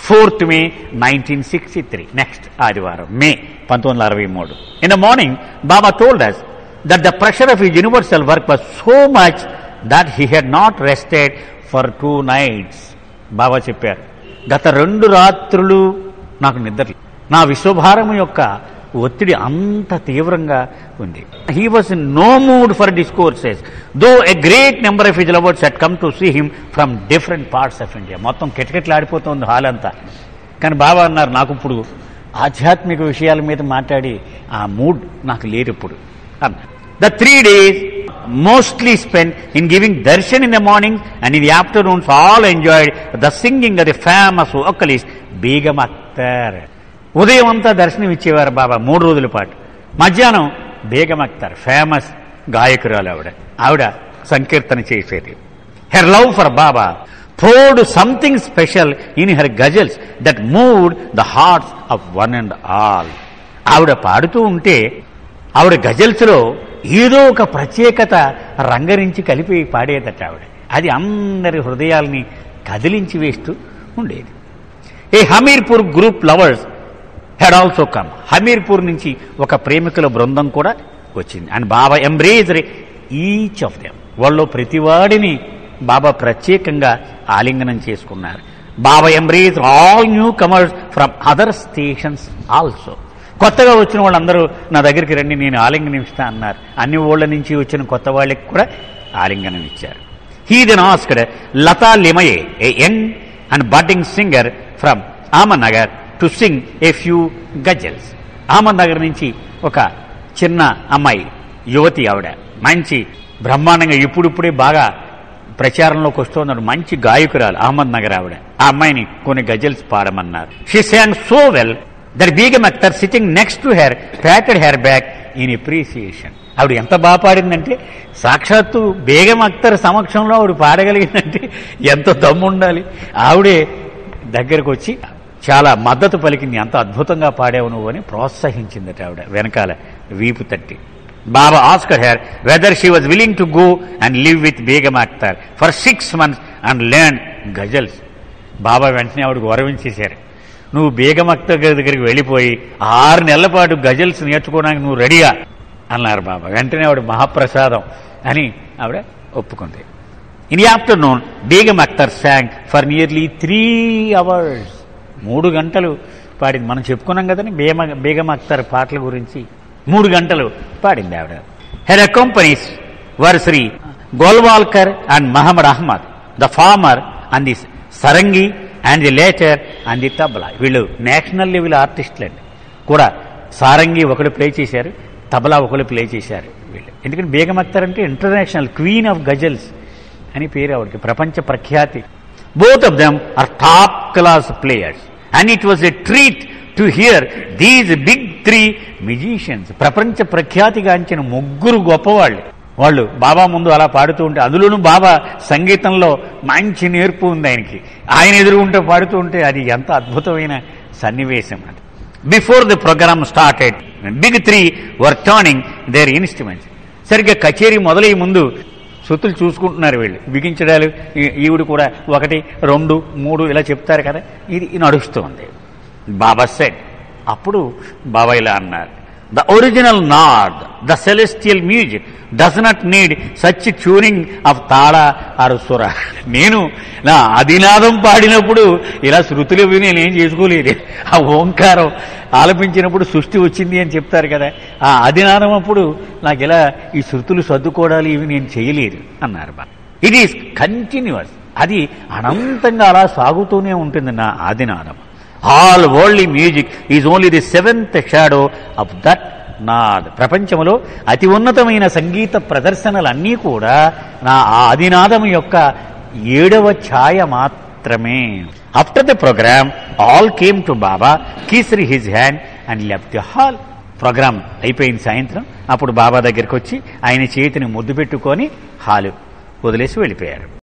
Fourth May nineteen sixty three next ఆదివారం May పంతొమ్మిది వందల అరవై మూడు in the morning Baba told us that the pressure of his universal work was so much that he had not rested for two nights Baba చెప్పారు గత రెండు రాత్రులు నాకు నిద్ర లేదు. నా విశ్వభారం యొక్క ఒత్తిడి అంత తీవ్రంగా ఉంది he was in no mood for discourses though a great number of his lovers had come to see him from different parts of India మొత్తం కిటకిటలాడిపోతుంది హాల్ అంతా కానీ బాబా అన్నారు నాకు ఇప్పుడు ఆధ్యాత్మిక విషయాల మీద మాట్లాడి ఆ మూడ్ నాకు లేదు ఇప్పుడు అన్నారు the three days mostly spend in giving darshan in the morning and in the afternoons all enjoyed the singing the famous vocalist Begum Akhtar ఉదయం అంతా దర్శనం ఇచ్చేవారు బాబా మూడు రోజుల పాటు మధ్యాహ్నం బేగం అఖ్తర్ ఫేమస్ గాయకురాలు ఆవిడ ఆవిడ సంకీర్తన చేసేది her love for Baba poured something special in her ghazals that mood the hearts of one and all ఆవిడ పాడుతూ ఉంటే ఆవిడ గజల్స్లో ఏదో ఒక ప్రత్యేకత రంగరించి కలిపి పాడేదట ఆవిడ అది అందరి హృదయాల్ని కదిలించి వేస్తూ ఉండేది a Hamirpur group lovers had also come Hamirpur నుంచి ఒక ప్రేమికుల బృందం కూడా వచ్చింది and Baba embrace each of them వాళ్ళు ప్రతివాడిని బాబా ప్రత్యేకంగా ఆలింగనం చేసుకున్నారు Baba embrace all newcomers from other stations also కొత్తగా వచ్చిన వాళ్ళందరూ నా దగ్గరికి రండి నేను ఆలింగనం ఇస్తా అన్నారు అన్ని ఊళ్ళ నుంచి వచ్చిన కొత్త వాళ్ళకి కూడా ఆలింగనం ఇచ్చారు he then asked Lata Limaye a young and budding singer from Ahmednagar to sing a few ghazals Ahmednagar నుంచి ఒక చిన్న అమ్మాయి యువతి ఆవిడ మంచి బ్రహ్మాండంగా ఇప్పుడిప్పుడే బాగా ప్రచారంలోకి వస్తున్నారు మంచి గాయకురాలు అహ్మద్ నగర్ ఆవిడ ఆ అమ్మాయిని కొన్ని గజల్స్ పాడమన్నారు she sang so well that Begum Akhtar sitting next to her patted her back in appreciation ఆవిడ ఎంత బాగా పాడిందంటే సాక్షాత్తు బేగం అక్తర్ సమక్షంలో ఆవిడ పాడగలిగిందంటే ఎంత దమ్ము ఉండాలి ఆవిడే దగ్గరకు వచ్చి చాలా మద్దతు పలికింది ఎంత అద్భుతంగా పాడావు నువ్వు అని ప్రోత్సహించిందట ఆవిడ వెనకాల వీపు తట్టి Baba asked her whether she was willing to go and live with Begum Akhtar for six months and learn ghazals Baba వెంటనే ఆవిడకు వరవించేశారు నువ్వు బేగం అక్తర్ గారి దగ్గరికి వెళ్ళిపోయి ఆరు నెలల పాటు గజల్స్ నేర్చుకోవడానికి నువ్వు రెడీగా అన్నారు బాబా వెంటనే ఆవిడ మహాప్రసాదం అని ఆవిడ ఒప్పుకుంది in the afternoon Begum Akhtar sang for nearly three hours మూడు గంటలు పాడింది మనం చెప్పుకున్నాం కదండి బేమ బేగం అక్తర్ పాటల గురించి మూడు గంటలు పాడింది ఆవిడ her accompanists were Shri Golwalkar and Mohammad Ahmed the former and the sarangi and the later and the tabla వీళ్ళు నేషనల్ లెవెల్ ఆర్టిస్టులు అండి కూడా సారంగి ఒకడు ప్లే చేశారు తబలా ఒకడు ప్లే చేశారు వీళ్ళు ఎందుకంటే బేగం అక్తర్ అంటే ఇంటర్నేషనల్ క్వీన్ ఆఫ్ గజల్స్ అని పేరు ఆవిడకి ప్రపంచ ప్రఖ్యాతి both of them are top class players and it was a treat to hear these big three musicians ప్రపంచ ప్రఖ్యాతిగాంచిన ముగ్గురు గొప్పవాళ్ళు వాళ్ళు బాబా ముందు అలా పాడుతూ ఉంటే అందులోనూ బాబా సంగీతంలో మంచి నేర్పు ఉంది ఆయనకి ఆయన ఎదురుగుంటే పాడుతూ ఉంటే అది ఎంత అద్భుతమైన సన్నివేశం అది before the programme started big three were tuning their instruments సరిగ్గా కచేరీ మొదలయ్యే ముందు సొత్తులు చూసుకుంటున్నారు వీళ్ళు బిగించడాలు ఈ- ఈవిడ కూడా ఒకటి రెండు మూడు ఇలా చెప్తారు కదా ఇది నడుస్తుంది బాబా సెడ్ అప్పుడు బాబా ఇలా అన్నారు the original naad the celestial music does not need such tuning of tala ఆరు సుర నేను నా అధినాదం పాడినప్పుడు ఇలా శృతులు విని నేనేం చేసుకోలేదు ఆ ఓంకారం ఆలపించినప్పుడు సృష్టి వచ్చింది అని చెప్తారు కదా ఆ అధినాదం అప్పుడు నాకు ఇలా ఈ శృతులు సర్దుకోవడాలు ఇవి నేను చేయలేదు అన్నారు బా ఇట్ ఈస్ కంటిన్యూస్ అది అనంతంగా అలా సాగుతూనే ఉంటుంది నా ఆదినాదం all worldly music is only the seventh shadow of that naad ప్రపంచంలో అతి ఉన్నతమైన సంగీత ప్రదర్శనలన్నీ కూడా నా ఆ ఆదినాదం యొక్క ఏడవ ఛాయ మాత్రమే after the programme all came to Baba kissed his hand and left the hall programme అయిపోయింది సాయంత్రం అప్పుడు బాబా దగ్గరికి వచ్చి ఆయన చేతిని ముద్దు పెట్టుకొని హాలు వదిలేసి వెళ్ళిపోయారు